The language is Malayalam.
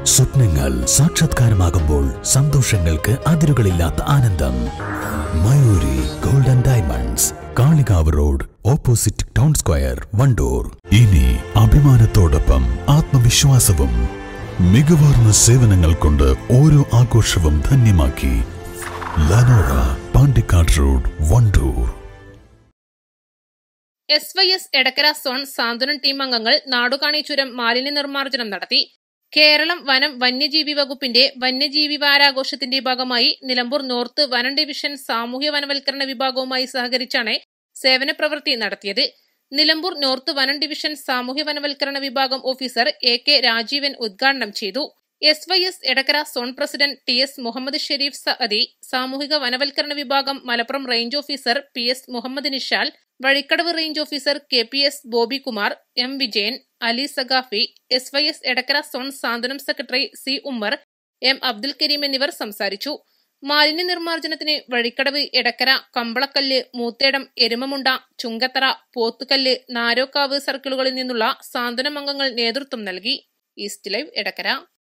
സ്വപ്നങ്ങൾ സാക്ഷാത്കാരമാകുമ്പോൾ സന്തോഷങ്ങൾക്ക് അതിരുകളില്ലാത്ത ആനന്ദം Mayuri golden diamonds Kalikavu road opposite town square Wandoor ഇനി അഭിമാനത്തോടൊപ്പം ആത്മവിശ്വാസവും മികവാർന്ന സേവനങ്ങൾ കൊണ്ട് ഓരോ ആഘോഷവും ധന്യമാക്കി ലനോറ Pandikkad road Wandoor S Y S Edakkara zone Santhwanam team അംഗങ്ങൾ നാടുകാണി ചുരം മാലിന്യ നിർമ്മാർജ്ജനം നടത്തി കേരളം വനം വന്യജീവി വകുപ്പിന്റെ വന്യജീവി വാരാഘോഷത്തിന്റെ ഭാഗമായി നിലമ്പൂർ നോർത്ത് വനം ഡിവിഷൻ സാമൂഹ്യ വനവൽക്കരണ വിഭാഗവുമായി സഹകരിച്ചാണ് സേവന പ്രവൃത്തി നടത്തിയത് നിലമ്പൂർ നോർത്ത് വനം ഡിവിഷൻ സാമൂഹ്യ വനവൽക്കരണ വിഭാഗം ഓഫീസർ എ കെ രാജീവൻ ഉദ്ഘാടനം ചെയ്തു S Y S Edakkara zone president T S Muhammad Shareef Saadi സാമൂഹിക വനവൽക്കരണ വിഭാഗം Malappuram range officer P S Muhammad Nishal Vazhikkadavu range officer K P S Bobykumar M Vijayan Ali Saqafi S Y S Edakkara zone Santhwanam secretary C Ummer M Abdul Kareem എന്നിവർ സംസാരിച്ചു മാലിന്യ നിർമ്മാർജ്ജനത്തിന് വഴിക്കടവ് എടക്കര കമ്പളക്കല്ല് മൂത്തേടം എരുമമുണ്ട ചുങ്കത്തറ പോത്തുകല്ല് നാരോക്കാവ് സർക്കിളുകളിൽ നിന്നുള്ള സാന്ത്വനം അംഗങ്ങൾ നേതൃത്വം നൽകി ഈസ്റ്റ് ലൈവ് എടക്കര